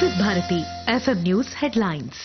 వివిధ Bharati FM news headlines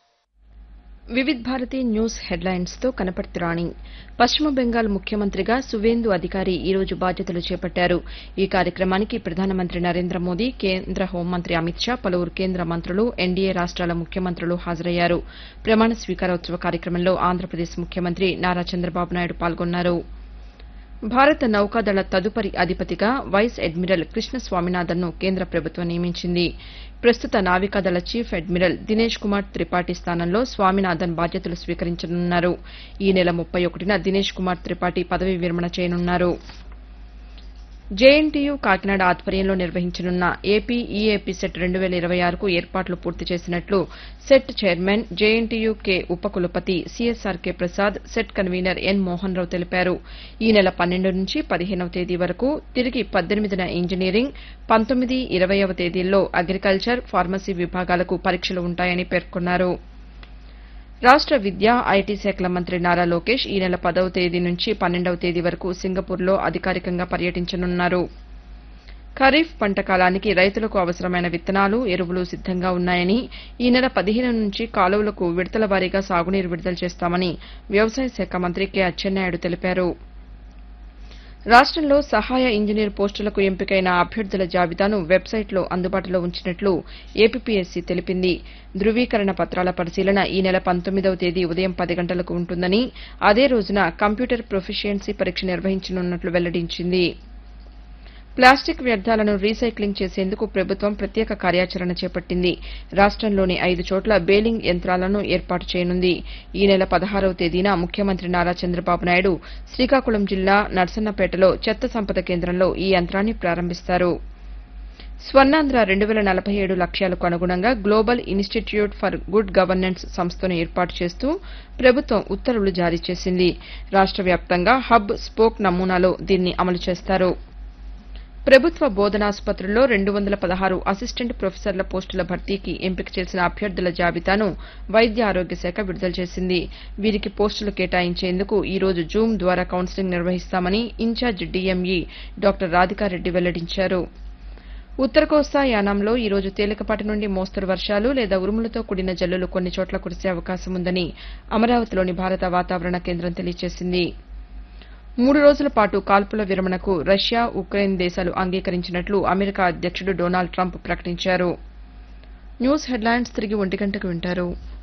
Vividh Bharati news headlines తో కనపర్తి రాణి పశ్చిమ బెంగాల్ ముఖ్యమంత్రిగా సువేందు అధికారి ఈ రోజు బాధ్యతలు చేపట్టారు ఈ కార్యక్రమానికి ప్రధానమంత్రి నరేంద్ర మోదీ కేంద్ర హోంమంత్రి అమిత్ షా పలువురు కేంద్ర మంత్రులు ఎన్డీఏ రాష్ట్రాల ముఖ్యమంత్రులు హాజరయ్యారు ప్రమాణ స్వీకారోత్సవ కార్యక్రమంలో ఆంధ్రప్రదేశ్ ముఖ్యమంత్రి నారా చంద్రబాబు నాయుడు పాల్గొన్నారు భారత నౌకాదళ తదుపరి అధిపతిగా వైస్ అడ్మిరల్ కృష్ణ స్వామినాథన్ను కేంద్ర ప్రభుత్వం నియమించింది ప్రస్తుత నావికాదళ చీఫ్ అడ్మిరల్ దినేష్ కుమార్ త్రిపాఠి స్థానంలో స్వామినాథన్ బాధ్యతలు స్వీకరించనున్నారు ఈ నెల ముప్పై ఒకటిన దినేష్ కుమార్ త్రిపాఠి పదవీ విరమణ చేయనున్నారు జేఎన్టీయూ కాకినాడ ఆధ్వర్యంలో నిర్వహించనున్న ఏపీ ఈఏపీ సెట్ రెండు వేల ఇరవై ఆరుకు ఏర్పాట్లు పూర్తి చేసినట్లు సెట్ చైర్మన్ జేఎన్టీయూ కే ఉపకులపతి CSRK Prasad set convener N Mohan Rao తెలిపారు ఈ నెల పన్నెండు నుంచి పదిహేనవ తేదీ వరకు తిరిగి పద్దెనిమిదిన ఇంజనీరింగ్ పంతొమ్మిది ఇరవైవ తేదీల్లో అగ్రికల్చర్ ఫార్మసీ విభాగాలకు పరీక్షలు ఉంటాయని పేర్కొన్నారు రాష్ట విద్యా ఐటీ శాఖల మంత్రి నారా లోకేష్ ఈ నెల పదవ తేదీ నుంచి పన్నెండవ తేదీ వరకు సింగపూర్లో అధికారికంగా పర్యటించనున్నారు ఖరీఫ్ పంట కాలానికి రైతులకు అవసరమైన విత్తనాలు ఎరువులు సిద్దంగా ఉన్నాయని ఈ నెల పదిహేను నుంచి కాలువలకు విడతల వారీగా సాగునీరు విడుదల చేస్తామని వ్యవసాయ శాఖ మంత్రి కె అచ్చెన్నాయుడు తెలిపారు రాష్టంలో సహాయ ఇంజనీర్ పోస్టులకు ఎంపికైన అభ్యర్థుల జాబితాను వెబ్సైట్లో అందుబాటులో ఉంచినట్లు ఏపీపీఎస్సీ తెలిపింది ధృవీకరణ పత్రాల పరిశీలన ఈ నెల పంతొమ్మిదవ తేదీ ఉదయం పది గంటలకు ఉంటుందని అదే రోజున కంప్యూటర్ ప్రొఫిషియన్సీ పరీక్ష నిర్వహించనున్నట్లు వెల్లడించింది ప్లాస్టిక్ వ్యర్థాలను రీసైక్లింగ్ చేసేందుకు ప్రభుత్వం ప్రత్యేక కార్యాచరణ చేపట్టింది రాష్టంలోని ఐదు చోట్ల బేలింగ్ యంత్రాలను ఏర్పాటు చేయనుంది ఈ నెల పదహారవ తేదీన ముఖ్యమంత్రి నారా చంద్రబాబు నాయుడు శ్రీకాకుళం జిల్లా నర్సన్నపేటలో చెత్త సంపద కేంద్రంలో ఈ యంత్రాన్ని ప్రారంభిస్తారు స్వర్ణాంధ్ర రెండు వేల నలభై ఏడు లక్ష్యాలకు అనుగుణంగా global institute for good governance సంస్థను ఏర్పాటు చేస్తూ ప్రభుత్వం ఉత్తర్వులు జారీ చేసింది రాష్ట వ్యాప్తంగా హబ్ స్పోక్ నమూనాలో దీన్ని అమలు చేస్తారు ప్రభుత్వ బోధనాసుపత్రుల్లో రెండు వందల పదహారు అసిస్టెంట్ ప్రొఫెసర్ల పోస్టుల భర్తీకి ఎంపిక చేసిన అభ్యర్థుల జాబితాను వైద్య ఆరోగ్య శాఖ విడుదల చేసింది వీరికి పోస్టులు కేటాయించేందుకు ఈ రోజు జూమ్ ద్వారా కౌన్సిలింగ్ నిర్వహిస్తామని ఇన్ఛార్జ్ డీఎంఈ డాక్టర్ రాధికారెడ్డి వెల్లడించారు ఉత్తర కోస్తా యానాంలో ఈ రోజు తేలికపాటి నుండి మోస్తరు వర్షాలు లేదా ఉరుములతో కూడిన జల్లులు కొన్ని చోట్ల కురిసే అవకాశం ఉందని అమరావతిలోని భారత వాతావరణ కేంద్రం తెలియజేసింది మూడు రోజుల పాటు కాల్పుల విరమణకు రష్యా ఉక్రెయిన్ దేశాలు అంగీకరించినట్లు అమెరికా అధ్యక్షుడు డొనాల్డ్ ట్రంప్ ప్రకటించారు న్యూస్ హెడ్లైన్స్ తిరిగి ఒంటి గంటకు వింటారు